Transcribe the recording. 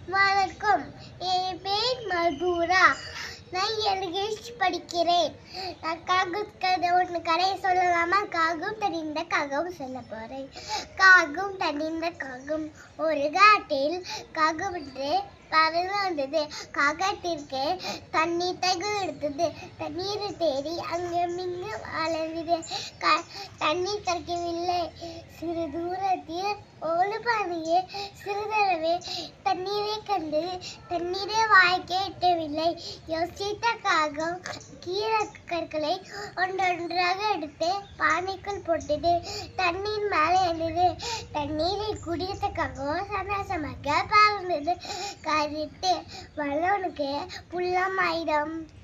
வணக்கம் என் பேர் மதுரா நான் எல்கேஜ் படிக்கிறேன் நான் காகம் கதை ஒன்று கதையை சொல்லலாமா காகம் தனிந்த காகம் சொல்ல போறேன் காகம் தனிந்த காகம் ஒரு காட்டில் காகம் என்று பறந்து வந்தது காகத்திற்கு தண்ணீர் தகு எடுத்தது தண்ணீரை தேடி அங்கும் இங்கும் அலைந்தது க- தண்ணீர் கிடைக்கவில்லை சிறு தூரத்தில் ஒரு பறவையே சிறிதளவே தண்ணீரை கண்டது தண்ணீரை வாய்க்க எட்டவில்லை யோசித்த காகம் கீரை கற்களை ஒன்றொன்றாக எடுத்து பானைக்குள் போட்டது தண்ணீர் மேலே எழுந்தது தண்ணீரை குடித்த காகம் சந்தோஷமாக பறந்தது கருத்து வல்லவனுக்கு புள்ளமாயிடம்